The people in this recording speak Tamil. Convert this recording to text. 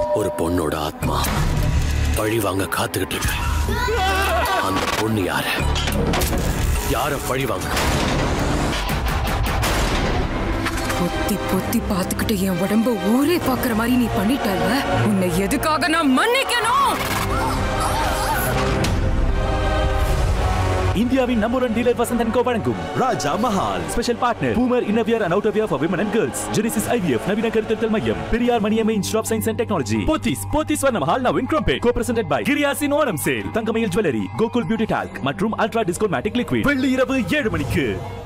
ஒரு பொண்ணோட ஆத்மா பழி வாங்க காத்துக்கிட்டு இருக்கு அந்த பொண்ணு யாரு யார பழி வாங்க பொத்தி பொத்தி பார்த்துக்கிட்டு என் உடம்ப ஊரே பாக்குற மாதிரி நீ பண்ணிட்டல உன்னை எதுக்காக நான் மன்னிக்கணும் இந்தியாவின் number one dealer Vasanthan co வழங்கும் Raja Mahal special partner Poomer innerwear and outer for women and girls Genesis IVF நவீன கருத்தல் மையம் Periyar Maniammai institute of science and technology Pothys Pothys Varna Mahal now in கிரம்பே கோ பிரசன்டட் பை கிரியாசின் Onam sale Thangamayil jewellery Gokul beauty talc மற்றும் அல்ட்ரா டிஸ்கோ மேட்டிக் லிக்விட் வெள்ளி இரவு ஏழு மணிக்கு